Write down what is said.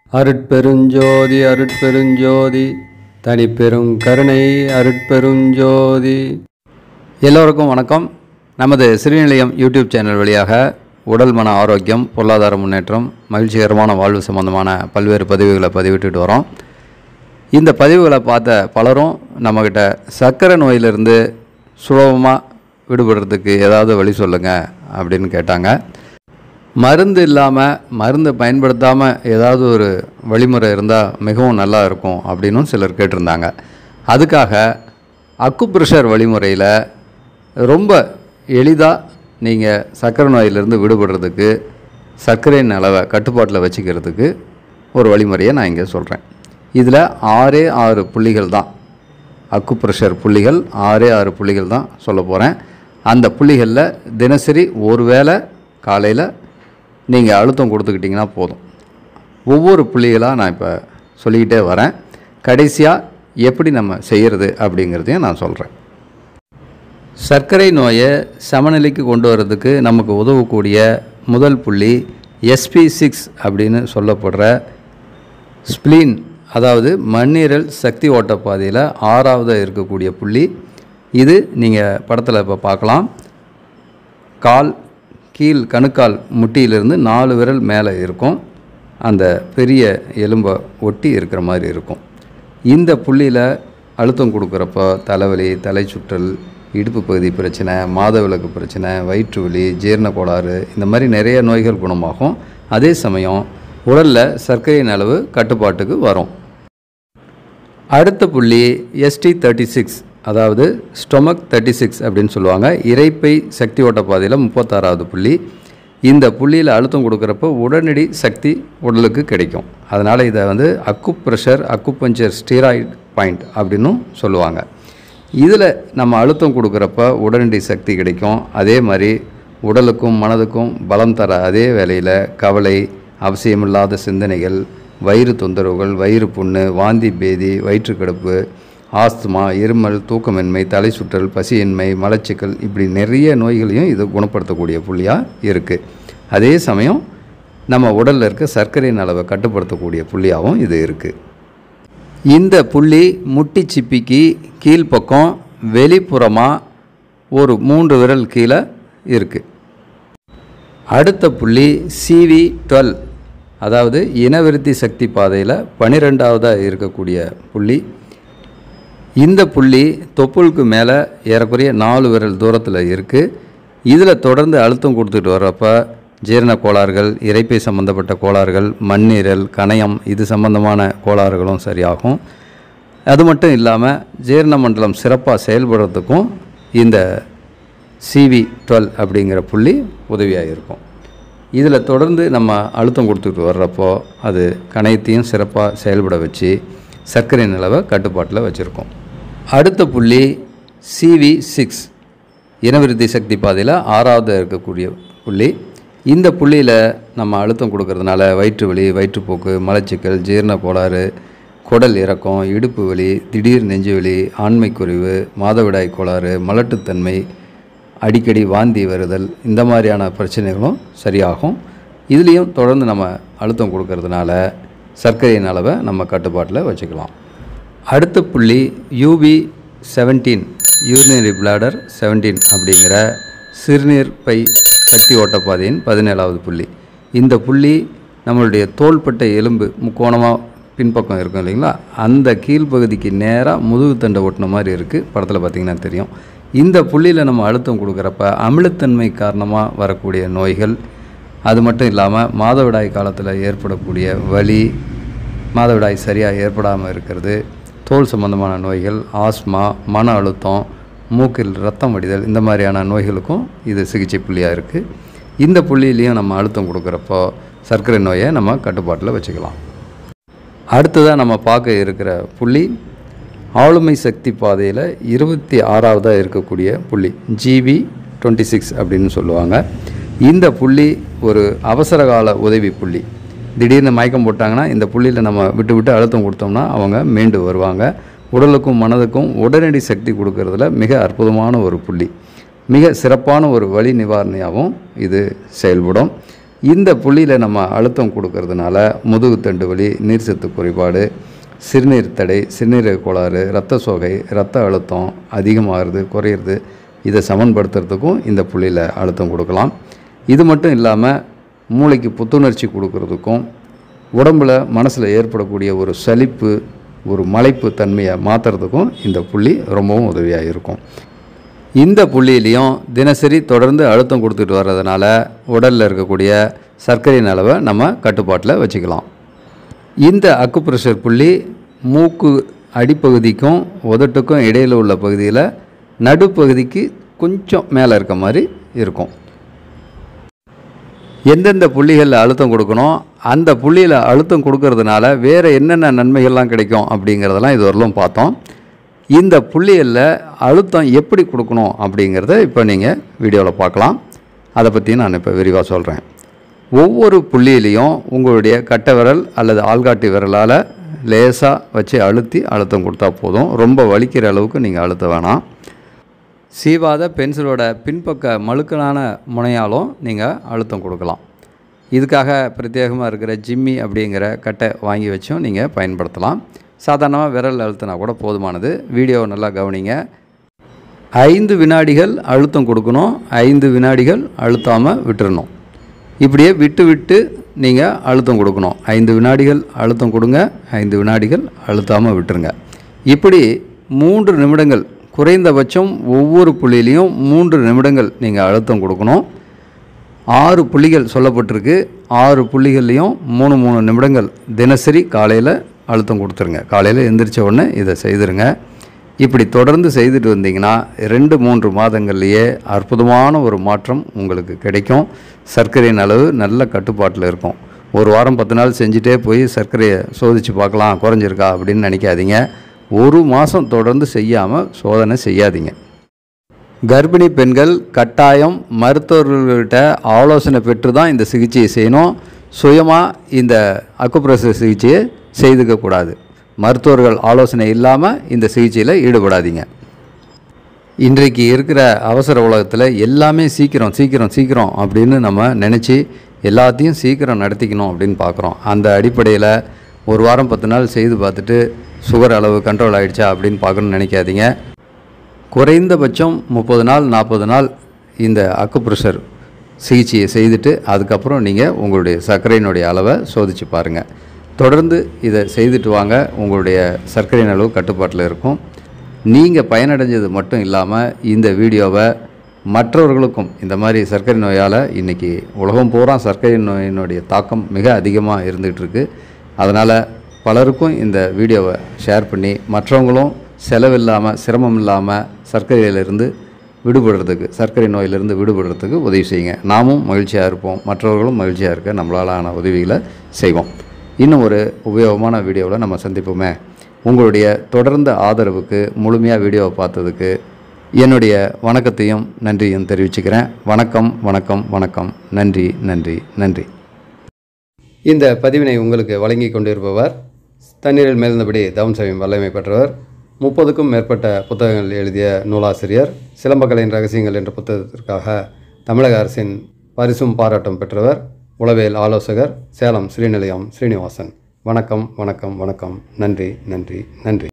அருட்பெருஞ்சோதி அருட்பெருஞ்சோதி தனிப்பெரும் கருணை அருட்பெருஞ்சோதி எல்லோருக்கும் வணக்கம் நமது சிறுநிலையம் யூடியூப் சேனல் வழியாக உடல் மன ஆரோக்கியம் பொருளாதார முன்னேற்றம் மகிழ்ச்சிகரமான வாழ்வு சம்பந்தமான பல்வேறு பதிவுகளை பதிவிட்டுட்டு வரோம் இந்த பதிவுகளை பார்த்த பலரும் நம்மக்கிட்ட சர்க்கரை நோயிலிருந்து சுலபமாக விடுபடுறதுக்கு ஏதாவது வழி சொல்லுங்கள் அப்படின்னு கேட்டாங்க மருந்து இல்லாமல் மருந்து பயன்படுத்தாமல் ஏதாவது ஒரு வழிமுறை இருந்தால் மிகவும் நல்லா இருக்கும் அப்படின்னும் சிலர் கேட்டிருந்தாங்க அதுக்காக அக்குப்ரெஷர் வழிமுறையில் ரொம்ப எளிதாக நீங்கள் சர்க்கரை நோயிலிருந்து விடுபடுறதுக்கு சர்க்கரையின் அளவை கட்டுப்பாட்டில் வச்சுக்கிறதுக்கு ஒரு வழிமுறையை நான் இங்கே சொல்கிறேன் இதில் ஆறே ஆறு புள்ளிகள் தான் அக்குப்ரெஷர் புள்ளிகள் ஆறே ஆறு புள்ளிகள் தான் சொல்ல போகிறேன் அந்த புள்ளிகளில் தினசரி ஒரு வேளை காலையில் நீங்கள் அழுத்தம் கொடுத்துக்கிட்டிங்கன்னா போதும் ஒவ்வொரு புள்ளிகளாக நான் இப்போ சொல்லிக்கிட்டே வரேன் கடைசியாக எப்படி நம்ம செய்கிறது அப்படிங்கிறதையும் நான் சொல்கிறேன் சர்க்கரை நோயை சமநிலைக்கு கொண்டு வர்றதுக்கு நமக்கு உதவக்கூடிய முதல் புள்ளி எஸ்பி சிக்ஸ் அப்படின்னு சொல்லப்படுற ஸ்ப்ளீன் அதாவது மண்ணீரல் சக்தி ஓட்ட பாதையில் ஆறாவது இருக்கக்கூடிய புள்ளி இது நீங்கள் படத்தில் இப்போ பார்க்கலாம் கால் கீழ் கணுக்கால் முட்டியிலிருந்து நாலு விரல் மேலே இருக்கும் அந்த பெரிய எலும்பை ஒட்டி இருக்கிற மாதிரி இருக்கும் இந்த புள்ளியில் அழுத்தம் கொடுக்குறப்போ தலைவலி தலை சுற்றல் இடுப்பு பகுதி பிரச்சனை மாதவிலக்கு பிரச்சனை வயிற்று வலி ஜீரண கோளாறு இந்த மாதிரி நிறைய நோய்கள் குணமாகும் அதே சமயம் உடலில் சர்க்கரையின் அளவு கட்டுப்பாட்டுக்கு வரும் அடுத்த புள்ளி எஸ்டி தேர்ட்டி சிக்ஸ் அதாவது ஸ்டொமக் தேர்ட்டி சிக்ஸ் அப்படின்னு சொல்லுவாங்க இறைப்பை சக்தி ஓட்ட பாதையில் முப்பத்தாறாவது புள்ளி இந்த புள்ளியில் அழுத்தம் கொடுக்குறப்போ உடனடி சக்தி உடலுக்கு கிடைக்கும் அதனால் இதை வந்து அக்கு ப்ரெஷர் அக்குபஞ்சர் ஸ்டீராய்டு பாயிண்ட் அப்படின்னும் சொல்லுவாங்க இதில் நம்ம அழுத்தம் கொடுக்குறப்ப உடனடி சக்தி கிடைக்கும் அதே மாதிரி உடலுக்கும் மனதுக்கும் பலம் தர அதே வேளையில் கவலை அவசியமில்லாத சிந்தனைகள் வயிறு தொந்தரவுகள் வயிறு புண்ணு வாந்தி பேதி வயிற்றுக்கடுப்பு ஆஸ்துமா இருமல் தூக்கமின்மை தலை சுற்றல் பசியின்மை மலச்சிக்கல் இப்படி நிறைய நோய்களையும் இது குணப்படுத்தக்கூடிய புள்ளியாக இருக்குது அதே சமயம் நம்ம உடலில் இருக்க சர்க்கரையின் அளவை கட்டுப்படுத்தக்கூடிய புள்ளியாகவும் இது இருக்குது இந்த புள்ளி முட்டி சிப்பிக்கு கீழ்ப்பக்கம் வெளிப்புறமாக ஒரு மூன்று விரல் கீழே இருக்குது அடுத்த புள்ளி சிவி டுவெல் அதாவது இனவிருத்தி சக்தி பாதையில் பனிரெண்டாவதாக இருக்கக்கூடிய புள்ளி இந்த புள்ளி தொப்புளுக்கு மேலே ஏறக்குறைய நாலு விரல் தூரத்தில் இருக்குது இதில் தொடர்ந்து அழுத்தம் கொடுத்துட்டு வர்றப்ப ஜீரண கோளாறுகள் இறைப்பை சம்பந்தப்பட்ட கோளாறுகள் மண்ணீரல் கணையம் இது சம்பந்தமான கோளாறுகளும் சரியாகும் அது மட்டும் இல்லாமல் ஜீரண மண்டலம் சிறப்பாக செயல்படுறதுக்கும் இந்த சிவி டுவெல் அப்படிங்கிற புள்ளி உதவியாக இருக்கும் இதில் தொடர்ந்து நம்ம அழுத்தம் கொடுத்துட்டு வர்றப்போ அது கணையத்தையும் சிறப்பாக செயல்பட வச்சு சர்க்கரை நிலவை கட்டுப்பாட்டில் வச்சுருக்கோம் அடுத்த புள்ளி சிவி சிக்ஸ் இனவிருத்தி சக்தி பாதையில் ஆறாவது இருக்கக்கூடிய புள்ளி இந்த புள்ளியில் நம்ம அழுத்தம் கொடுக்கறதுனால வயிற்று வலி வயிற்றுப்போக்கு மலச்சிக்கல் ஜீரண கோளாறு குடல் இறக்கம் இடுப்பு வலி திடீர் நெஞ்சு வலி ஆண்மை குறைவு மாதவிடாய் கோளாறு மலட்டுத்தன்மை அடிக்கடி வாந்தி வருதல் இந்த மாதிரியான பிரச்சனைகளும் சரியாகும் இதுலேயும் தொடர்ந்து நம்ம அழுத்தம் கொடுக்கறதுனால சர்க்கரையின் அளவை நம்ம கட்டுப்பாட்டில் வச்சுக்கலாம் அடுத்த புள்ளி UB seventeen urinary bladder seventeen அப்படிங்கிற சிறுநீர் பை சக்தி ஓட்டப்பாதையின் பதினேழாவது புள்ளி இந்த புள்ளி நம்மளுடைய தோள்பட்டை எலும்பு முக்கோணமாக பின்பக்கம் இருக்கும் இல்லைங்களா அந்த கீழ்ப்பகுதிக்கு நேராக முதுகு தண்டை ஒட்டின மாதிரி இருக்குது படத்தில் பார்த்திங்கன்னா தெரியும் இந்த புள்ளியில் நம்ம அழுத்தம் கொடுக்குறப்ப அமிலத்தன்மை காரணமாக வரக்கூடிய நோய்கள் அது மட்டும் இல்லாமல் மாதவிடாய் காலத்தில் ஏற்படக்கூடிய வலி மாதவிடாய் சரியாக ஏற்படாமல் இருக்கிறது தோல் சம்பந்தமான நோய்கள் ஆஸ்மா மன அழுத்தம் மூக்கில் ரத்தம் வடிதல் இந்த மாதிரியான நோய்களுக்கும் இது சிகிச்சை புள்ளியாக இருக்குது இந்த புள்ளியிலையும் நம்ம அழுத்தம் கொடுக்குறப்போ சர்க்கரை நோயை நம்ம கட்டுப்பாட்டில் வச்சுக்கலாம் அடுத்ததாக நம்ம பார்க்க இருக்கிற புள்ளி ஆளுமை சக்தி பாதையில் இருபத்தி ஆறாவதாக இருக்கக்கூடிய புள்ளி ஜிவி டுவெண்ட்டி சிக்ஸ் அப்படின்னு சொல்லுவாங்க இந்த புள்ளி ஒரு அவசரகால உதவி புள்ளி திடீர்னு மயக்கம் போட்டாங்கன்னா இந்த புள்ளியில் நம்ம விட்டு விட்டு அழுத்தம் கொடுத்தோம்னா அவங்க மீண்டு வருவாங்க உடலுக்கும் மனதுக்கும் உடனடி சக்தி கொடுக்கறதுல மிக அற்புதமான ஒரு புள்ளி மிக சிறப்பான ஒரு வழி நிவாரணியாகவும் இது செயல்படும் இந்த புள்ளியில் நம்ம அழுத்தம் கொடுக்கறதுனால முதுகுத்தண்டு வலி நீர்சத்து குறைபாடு சிறுநீர் தடை சிறுநீரக கோளாறு இரத்த சோகை இரத்த அழுத்தம் அதிகமாகிறது குறையிறது இதை சமன்படுத்துறதுக்கும் இந்த புள்ளியில் அழுத்தம் கொடுக்கலாம் இது மட்டும் இல்லாமல் மூளைக்கு புத்துணர்ச்சி கொடுக்கறதுக்கும் உடம்புல மனசில் ஏற்படக்கூடிய ஒரு சலிப்பு ஒரு மலைப்பு தன்மையை மாற்றுறதுக்கும் இந்த புள்ளி ரொம்பவும் உதவியாக இருக்கும் இந்த புள்ளியிலையும் தினசரி தொடர்ந்து அழுத்தம் கொடுத்துட்டு வர்றதுனால உடலில் இருக்கக்கூடிய சர்க்கரையின் அளவை நம்ம கட்டுப்பாட்டில் வச்சுக்கலாம் இந்த அக்குப்ரெஷர் புள்ளி மூக்கு அடிப்பகுதிக்கும் உதட்டுக்கும் இடையில் உள்ள பகுதியில் நடுப்பகுதிக்கு கொஞ்சம் மேலே இருக்க மாதிரி இருக்கும் எந்தெந்த புள்ளிகளில் அழுத்தம் கொடுக்கணும் அந்த புள்ளியில் அழுத்தம் கொடுக்கறதுனால வேறு என்னென்ன நன்மைகள்லாம் கிடைக்கும் அப்படிங்கிறதெல்லாம் இது வரலும் பார்த்தோம் இந்த புள்ளிகளில் அழுத்தம் எப்படி கொடுக்கணும் அப்படிங்கிறத இப்போ நீங்கள் வீடியோவில் பார்க்கலாம் அதை பற்றி நான் இப்போ விரிவாக சொல்கிறேன் ஒவ்வொரு புள்ளியிலையும் உங்களுடைய கட்டை விரல் அல்லது ஆள்காட்டி விரலால் லேசாக வச்சு அழுத்தி அழுத்தம் கொடுத்தா போதும் ரொம்ப வலிக்கிற அளவுக்கு நீங்கள் அழுத்த வேணாம் சீவாத பென்சிலோட பின்பக்க மழுக்கலான முனையாலும் நீங்கள் அழுத்தம் கொடுக்கலாம் இதுக்காக பிரத்யேகமாக இருக்கிற ஜிம்மி அப்படிங்கிற கட்டை வாங்கி வச்சும் நீங்கள் பயன்படுத்தலாம் சாதாரணமாக விரல் அழுத்தினா கூட போதுமானது வீடியோவை நல்லா கவனிங்க ஐந்து வினாடிகள் அழுத்தம் கொடுக்கணும் ஐந்து வினாடிகள் அழுத்தாமல் விட்டுறணும் இப்படியே விட்டு விட்டு நீங்கள் அழுத்தம் கொடுக்கணும் ஐந்து வினாடிகள் அழுத்தம் கொடுங்க ஐந்து வினாடிகள் அழுத்தாமல் விட்டுருங்க இப்படி மூன்று நிமிடங்கள் குறைந்தபட்சம் ஒவ்வொரு புள்ளியிலையும் மூன்று நிமிடங்கள் நீங்கள் அழுத்தம் கொடுக்கணும் ஆறு புள்ளிகள் சொல்லப்பட்டிருக்கு ஆறு புள்ளிகள்லையும் மூணு மூணு நிமிடங்கள் தினசரி காலையில் அழுத்தம் கொடுத்துருங்க காலையில் எந்திரிச்ச உடனே இதை செய்துருங்க இப்படி தொடர்ந்து செய்துட்டு வந்தீங்கன்னா ரெண்டு மூன்று மாதங்கள்லேயே அற்புதமான ஒரு மாற்றம் உங்களுக்கு கிடைக்கும் சர்க்கரையின் அளவு நல்ல கட்டுப்பாட்டில் இருக்கும் ஒரு வாரம் பத்து நாள் செஞ்சுட்டே போய் சர்க்கரையை சோதித்து பார்க்கலாம் குறைஞ்சிருக்கா அப்படின்னு நினைக்காதீங்க ஒரு மாதம் தொடர்ந்து செய்யாமல் சோதனை செய்யாதீங்க கர்ப்பிணி பெண்கள் கட்டாயம் மருத்துவர்கள்கிட்ட ஆலோசனை பெற்று தான் இந்த சிகிச்சையை செய்யணும் சுயமாக இந்த அக்குப்ரெஷர் சிகிச்சையை செய்துக்கக்கூடாது மருத்துவர்கள் ஆலோசனை இல்லாமல் இந்த சிகிச்சையில் ஈடுபடாதீங்க இன்றைக்கு இருக்கிற அவசர உலகத்தில் எல்லாமே சீக்கிரம் சீக்கிரம் சீக்கிரம் அப்படின்னு நம்ம நினச்சி எல்லாத்தையும் சீக்கிரம் நடத்திக்கணும் அப்படின்னு பார்க்குறோம் அந்த அடிப்படையில் ஒரு வாரம் பத்து நாள் செய்து பார்த்துட்டு சுகர் அளவு கண்ட்ரோல் ஆகிடுச்சா அப்படின்னு பார்க்கணும்னு நினைக்காதீங்க குறைந்தபட்சம் முப்பது நாள் நாற்பது நாள் இந்த அக்குப்ரெஷர் சிகிச்சையை செய்துட்டு அதுக்கப்புறம் நீங்கள் உங்களுடைய சர்க்கரையினுடைய அளவை சோதித்து பாருங்கள் தொடர்ந்து இதை செய்துட்டு வாங்க உங்களுடைய சர்க்கரையின் அளவு கட்டுப்பாட்டில் இருக்கும் நீங்கள் பயனடைஞ்சது மட்டும் இல்லாமல் இந்த வீடியோவை மற்றவர்களுக்கும் இந்த மாதிரி சர்க்கரை நோயால் இன்றைக்கி உலகம் பூரா சர்க்கரை நோயினுடைய தாக்கம் மிக அதிகமாக இருந்துகிட்ருக்கு அதனால் பலருக்கும் இந்த வீடியோவை ஷேர் பண்ணி மற்றவங்களும் செலவில்லாமல் சிரமம் இல்லாமல் சர்க்கரையிலிருந்து விடுபடுறதுக்கு சர்க்கரை நோயிலிருந்து விடுபடுறதுக்கு உதவி செய்யுங்க நாமும் மகிழ்ச்சியாக இருப்போம் மற்றவர்களும் மகிழ்ச்சியாக இருக்க நம்மளால் ஆன உதவிகளை செய்வோம் இன்னும் ஒரு உபயோகமான வீடியோவில் நம்ம சந்திப்போமே உங்களுடைய தொடர்ந்த ஆதரவுக்கு முழுமையாக வீடியோவை பார்த்ததுக்கு என்னுடைய வணக்கத்தையும் நன்றியும் தெரிவிச்சுக்கிறேன் வணக்கம் வணக்கம் வணக்கம் நன்றி நன்றி நன்றி இந்த பதிவினை உங்களுக்கு வழங்கி கொண்டிருப்பவர் தண்ணீரில் மேல்ந்தபடி தவம் செய்யும் வல்லமை பெற்றவர் முப்பதுக்கும் மேற்பட்ட புத்தகங்கள் எழுதிய நூலாசிரியர் சிலம்பக்கலையின் ரகசியங்கள் என்ற புத்தகத்திற்காக தமிழக அரசின் பரிசும் பாராட்டும் பெற்றவர் உளவியல் ஆலோசகர் சேலம் ஸ்ரீநிலையம் ஸ்ரீனிவாசன் வணக்கம் வணக்கம் வணக்கம் நன்றி நன்றி நன்றி